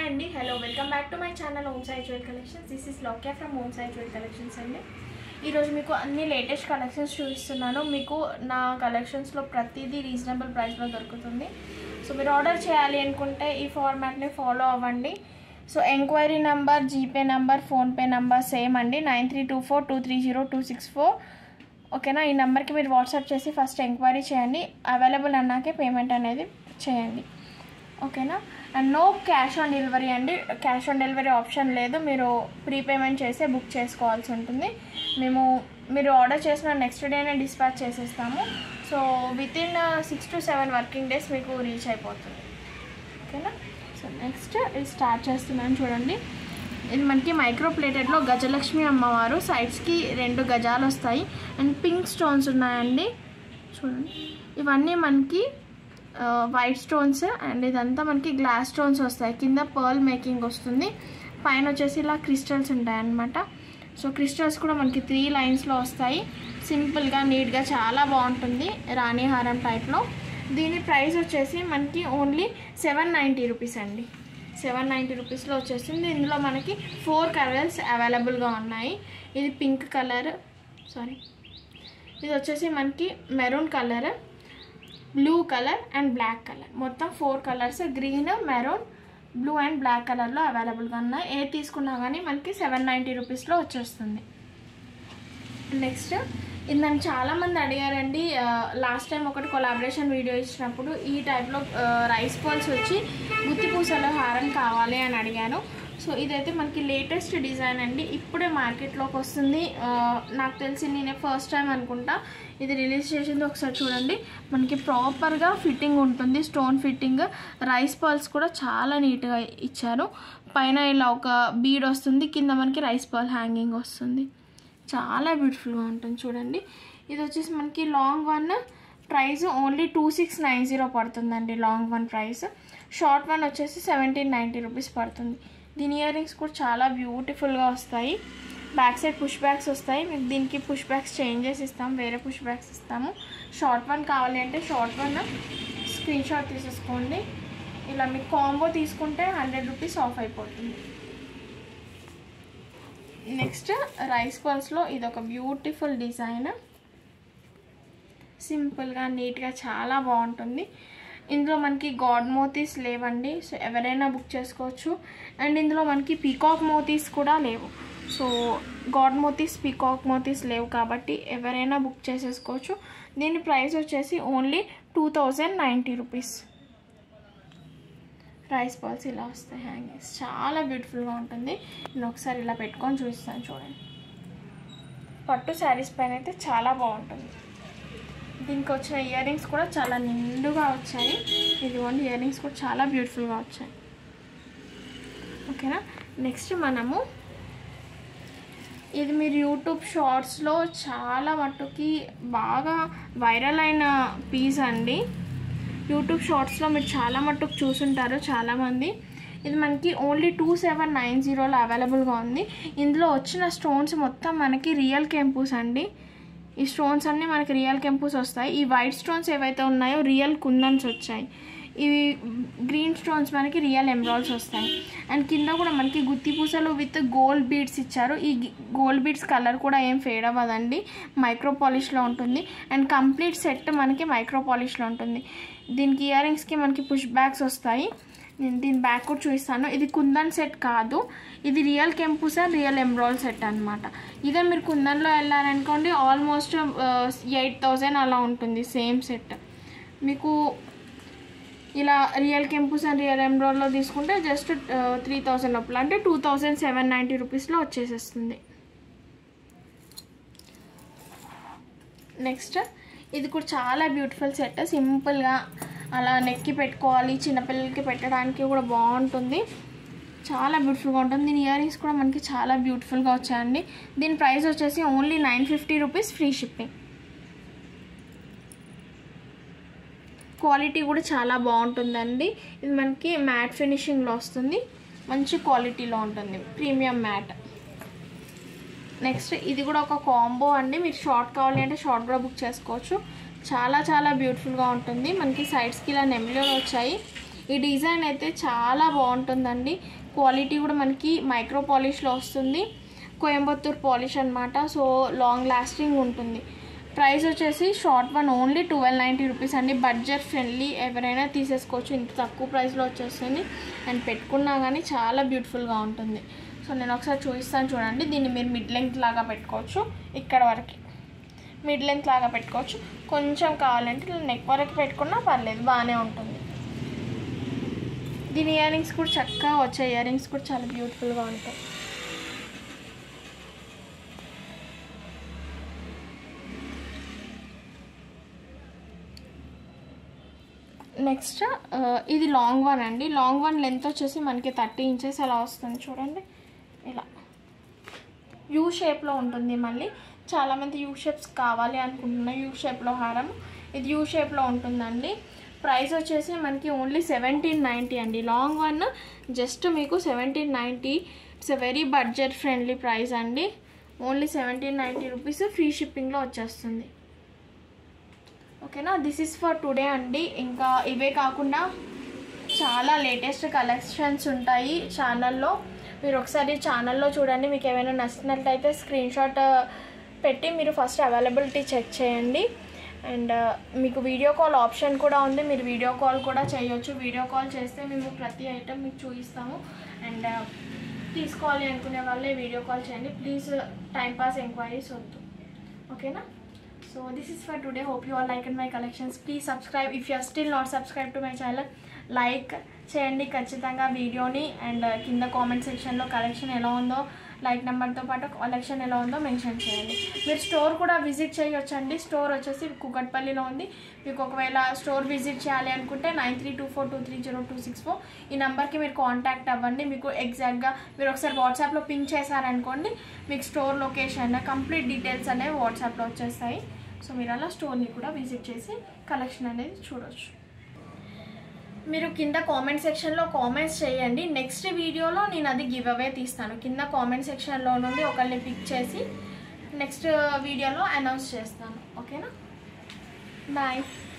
అండి hello welcome back to my channel home side jewel collections this is Lokya from home side jewel collections అండి ఈరోజు మీకు అన్ని latest collections చూపిస్తున్నాను మీకు నా కలెక్షన్స్లో ప్రతిదీ రీజనబుల్ ప్రైస్లో దొరుకుతుంది సో మీరు ఆర్డర్ చేయాలి అనుకుంటే ఈ ఫార్మాట్ని ఫాలో అవ్వండి so enquiry number GPay number PhonePe number same అండి nine three two four two three zero two six four ఓకేనా ఈ నెంబర్కి మీరు వాట్సాప్ చేసి ఫస్ట్ ఎంక్వైరీ చేయండి అవైలబుల్ అన్నాకే పేమెంట్ అనేది చేయండి ఓకేనా and no cash on delivery అండి క్యాష్ ఆన్ డెలివరీ ఆప్షన్ లేదు మీరు ప్రీపేమెంట్ చేసే బుక్ చేసుకోవాల్సి ఉంటుంది మేము మీరు ఆర్డర్ చేసిన నెక్స్ట్ డేనే డిస్పాచ్ చేసేస్తాము so within six to seven working days మీకు రీచ్ అయిపోతుంది ఓకేనా సో నెక్స్ట్ ఇది స్టార్ట్ చేస్తున్నాను చూడండి ఇది మనకి మైక్రో ప్లేటెడ్లో గజలక్ష్మి అమ్మవారు సైడ్స్కి రెండు గజాలు వస్తాయి అండ్ పింక్ స్టోన్స్ ఉన్నాయండి చూడండి ఇవన్నీ మనకి వైట్ స్టోన్స్ అండ్ ఇదంతా మనకి గ్లాస్ స్టోన్స్ వస్తాయి కింద పర్ల్ మేకింగ్ వస్తుంది పైన వచ్చేసి ఇలా క్రిస్టల్స్ ఉంటాయి అన్నమాట సో క్రిస్టల్స్ కూడా మనకి త్రీ లైన్స్లో వస్తాయి సింపుల్గా నీట్గా చాలా బాగుంటుంది రాణి హారం టైప్లో దీని ప్రైస్ వచ్చేసి మనకి ఓన్లీ సెవెన్ నైంటీ రూపీస్ అండి సెవెన్ నైంటీ రూపీస్లో వచ్చేసింది ఇందులో మనకి ఫోర్ కలర్స్ అవైలబుల్గా ఉన్నాయి ఇది పింక్ కలర్ సారీ ఇది వచ్చేసి మనకి maroon colour blue colour and black colour మొత్తం four colours green maroon blue and black కలర్లో అవైలబుల్గా ఉన్నాయి ఏ తీసుకున్నా కానీ మనకి సెవెన్ నైంటీ రూపీస్లో వచ్చేస్తుంది నెక్స్ట్ ఇది నన్ను చాలామంది అడిగారండి లాస్ట్ టైం ఒకటి కొలాబరేషన్ వీడియో ఇచ్చినప్పుడు ఈ టైప్లో రైస్ బాల్స్ వచ్చి గుత్తి పూసల హారం కావాలి అని అడిగాను సో ఇదైతే మనకి లేటెస్ట్ డిజైన్ అండి ఇప్పుడే మార్కెట్లోకి వస్తుంది నాకు తెలిసి నేనే ఫస్ట్ టైం అనుకుంటా ఇది రిలీజ్ చేసింది ఒకసారి చూడండి మనకి ప్రాపర్గా ఫిట్టింగ్ ఉంటుంది స్టోన్ ఫిట్టింగ్ రైస్ బాల్స్ కూడా చాలా నీట్గా ఇచ్చారు పైన ఇలా ఒక బీడ్ వస్తుంది కింద మనకి రైస్ బాల్ హ్యాంగింగ్ వస్తుంది చాలా బ్యూటిఫుల్గా ఉంటుంది చూడండి ఇది వచ్చేసి మనకి long one price only two six nine zero పడుతుందండి long one price short one వచ్చేసి సెవెంటీన్ నైంటీ రూపీస్ పడుతుంది దీని ఇయర్ రింగ్స్ కూడా చాలా బ్యూటిఫుల్గా వస్తాయి బ్యాక్ సైడ్ పుష్ బ్యాగ్స్ వస్తాయి మీకు దీనికి పుష్ బ్యాగ్స్ చేంజ్ చేసి ఇస్తాము వేరే పుష్ బ్యాగ్స్ ఇస్తాము షార్ట్ వన్ కావాలి అంటే షార్ట్ వన్ స్క్రీన్ షాట్ తీసేసుకోండి ఇలా మీకు కాంబో తీసుకుంటే హండ్రెడ్ రూపీస్ ఆఫ్ అయిపోతుంది నెక్స్ట్ రైస్ బాల్స్లో ఇది ఒక బ్యూటిఫుల్ డిజైన్ సింపుల్గా నీట్గా చాలా బాగుంటుంది ఇందులో మనకి గాడ్ మోతీస్ లేవండి సో ఎవరైనా బుక్ చేసుకోవచ్చు అండ్ ఇందులో మనకి పీకాక్ మోతీస్ కూడా లేవు so god motis peacock motis లేవు కాబట్టి ఎవరైనా బుక్ చేసేసుకోవచ్చు దీని ప్రైస్ వచ్చేసి only two thousand ninety rupees rice balls ఇలా వస్తాయి హ్యాంగింగ్స్ చాలా బ్యూటిఫుల్గా ఉంటుంది నేను ఒకసారి ఇలా పెట్టుకొని చూపిస్తాను చూడండి పట్టు శారీస్ పైన అయితే చాలా బాగుంటుంది దీనికి వచ్చిన ఇయర్ రింగ్స్ కూడా చాలా నిండుగా వచ్చాయి ఇదిగోండి ఇయర్ రింగ్స్ కూడా చాలా బ్యూటిఫుల్గా వచ్చాయి ఓకేనా నెక్స్ట్ మనము ఇది మీరు యూట్యూబ్ షార్ట్స్లో చాలా మట్టుకి బాగా వైరల్ అయిన పీస్ అండి యూట్యూబ్ షార్ట్స్లో మీరు చాలా మట్టుకు చూసుంటారు చాలామంది ఇది మనకి ఓన్లీ టూ సెవెన్ నైన్ జీరోలో అవైలబుల్గా ఉంది ఇందులో వచ్చిన స్టోన్స్ మొత్తం మనకి రియల్ కెంపూస్ అండి ఈ స్టోన్స్ అన్నీ మనకి రియల్ కెంపూస్ వస్తాయి ఈ వైట్ స్టోన్స్ ఏవైతే ఉన్నాయో రియల్ కుందన్స్ వచ్చాయి ఇవి గ్రీన్ స్టోన్స్ మనకి రియల్ ఎమరాల్స్ వస్తాయి అండ్ కింద కూడా మనకి గుత్తి పూసలు విత్ గోల్డ్ బీడ్స్ ఇచ్చారు ఈ గోల్డ్ బీడ్స్ కలర్ కూడా ఏం ఫేడ్ అవ్వదండి మైక్రో పాలిష్లో ఉంటుంది అండ్ కంప్లీట్ సెట్ మనకి మైక్రో పాలిష్లో ఉంటుంది దీనికి ఇయర్ రింగ్స్కి మనకి పుష్ బ్యాగ్స్ వస్తాయి నేను దీని బ్యాక్ కూడా చూపిస్తాను ఇది కుందన్ సెట్ కాదు ఇది రియల్ కెంపుస్ అండ్ రియల్ ఎమ్రాల్ సెట్ అనమాట ఇదే మీరు కుందన్లో వెళ్ళారనుకోండి ఆల్మోస్ట్ ఎయిట్ థౌజండ్ అలా ఉంటుంది సేమ్ సెట్ మీకు ఇలా రియల్ కెంపుస్ అండ్ రియల్ ఎమ్రాల్లో తీసుకుంటే జస్ట్ త్రీ థౌజండ్ లోపల అంటే టూ థౌజండ్ సెవెన్ నైంటీ రూపీస్లో వచ్చేసేస్తుంది నెక్స్ట్ ఇది కూడా చాలా బ్యూటిఫుల్ సెట్ సింపుల్గా అలా నెక్కి పెట్టుకోవాలి చిన్నపిల్లలకి పెట్టడానికి కూడా బాగుంటుంది చాలా బ్యూటిఫుల్గా ఉంటుంది దీని ఇయర్ రింగ్స్ కూడా మనకి చాలా బ్యూటిఫుల్గా వచ్చాయండి దీని ప్రైస్ వచ్చేసి only nine fifty rupees free shipping quality కూడా చాలా బాగుంటుందండి ఇది మనకి మ్యాట్ ఫినిషింగ్లో వస్తుంది మంచి క్వాలిటీలో ఉంటుంది ప్రీమియం మ్యాట్ నెక్స్ట్ ఇది కూడా ఒక కాంబో అండి మీరు షార్ట్ కావాలి అంటే షార్ట్ కూడా బుక్ చేసుకోవచ్చు చాలా చాలా బ్యూటిఫుల్గా ఉంటుంది మనకి సైడ్స్కి ఇలా నెమిలీలు వచ్చాయి ఈ డిజైన్ అయితే చాలా బాగుంటుందండి క్వాలిటీ కూడా మనకి మైక్రో పాలిష్లో వస్తుంది కోయంబత్తూర్ పాలిష్ అనమాట సో లాంగ్ లాస్టింగ్ ఉంటుంది ప్రైస్ వచ్చేసి short one only twelve ninety rupees అండి బడ్జెట్ ఫ్రెండ్లీ ఎవరైనా తీసేసుకోవచ్చు ఇంత తక్కువ ప్రైస్లో వచ్చేస్తుంది అండ్ పెట్టుకున్నా కానీ చాలా బ్యూటిఫుల్గా ఉంటుంది సో నేను ఒకసారి చూపిస్తాను చూడండి దీన్ని మీరు మిడ్ లెంగ్త్ లాగా పెట్టుకోవచ్చు ఇక్కడ వరకు మిడ్ లెంత్ లాగా పెట్టుకోవచ్చు కొంచెం కావాలంటే ఇలా నెక్ వరకు పెట్టుకున్నా పర్లేదు బాగానే ఉంటుంది దీని ఇయర్ రింగ్స్ కూడా చక్కగా వచ్చే ఇయర్ రింగ్స్ కూడా చాలా బ్యూటిఫుల్గా ఉంటాయి నెక్స్ట్ ఇది లాంగ్ వన్ అండి లాంగ్ వన్ లెంత్ వచ్చేసి మనకి థర్టీ ఇంచెస్ అలా వస్తుంది చూడండి ఇలా యూ షేప్లో ఉంటుంది మళ్ళీ చాలామంది యూ షేప్స్ కావాలి అనుకుంటున్నా యూ షేప్లో హారం ఇది యూ షేప్లో ఉంటుందండి ప్రైస్ వచ్చేసి మనకి ఓన్లీ సెవెంటీన్ నైంటీ అండి లాంగ్ వన్ జస్ట్ మీకు seventeen ninety it's a very budget friendly price అండి only seventeen ninety rupees free షిప్పింగ్లో వచ్చేస్తుంది ఓకేనా దిస్ ఇస్ ఫర్ టుడే అండి ఇంకా ఇవే కాకుండా చాలా లేటెస్ట్ కలెక్షన్స్ ఉంటాయి ఛానల్లో మీరు ఒకసారి ఛానల్లో చూడండి మీకు ఏమైనా నచ్చినట్లయితే స్క్రీన్ షాట్ పెట్టి మీరు ఫస్ట్ అవైలబిలిటీ చెక్ చేయండి అండ్ మీకు వీడియో కాల్ ఆప్షన్ కూడా ఉంది మీరు వీడియో కాల్ కూడా చేయొచ్చు వీడియో కాల్ చేస్తే మేము ప్రతి ఐటెం మీకు చూపిస్తాము అండ్ తీసుకోవాలి అనుకునే వాళ్ళే వీడియో కాల్ చేయండి ప్లీజ్ టైంపాస్ ఎంక్వైరీస్ వద్దు ఓకేనా so this is for today hope you all like and my collections please subscribe if you are still not subscribe to my channel like చేయండి ఖచ్చితంగా వీడియోని అండ్ కింద కామెంట్ సెక్షన్లో collection ఎలా ఉందో లైక్ నెంబర్తో పాటు కలెక్షన్ ఎలా ఉందో మెన్షన్ చేయండి మీరు స్టోర్ కూడా విజిట్ చేయొచ్చండి స్టోర్ వచ్చేసి కుకట్పల్లిలో ఉంది మీకు ఒకవేళ స్టోర్ విజిట్ చేయాలి అనుకుంటే nine three two four two three zero two six four ఈ నెంబర్కి మీరు కాంటాక్ట్ అవ్వండి మీకు ఎగ్జాక్ట్గా మీరు ఒకసారి వాట్సాప్లో పింక్ చేశారనుకోండి మీకు స్టోర్ లొకేషన్ కంప్లీట్ డీటెయిల్స్ అనేవి వాట్సాప్లో వచ్చేస్తాయి సో మీరు అలా స్టోర్ని కూడా విజిట్ చేసి కలెక్షన్ అనేది చూడొచ్చు మీరు కింద కామెంట్ సెక్షన్లో కామెంట్స్ చేయండి నెక్స్ట్ వీడియోలో నేను అది గివ్ అవే తీస్తాను కింద కామెంట్ సెక్షన్లో నుండి ఒకరిని పిక్ చేసి నెక్స్ట్ వీడియోలో అనౌన్స్ చేస్తాను ఓకేనా బాయ్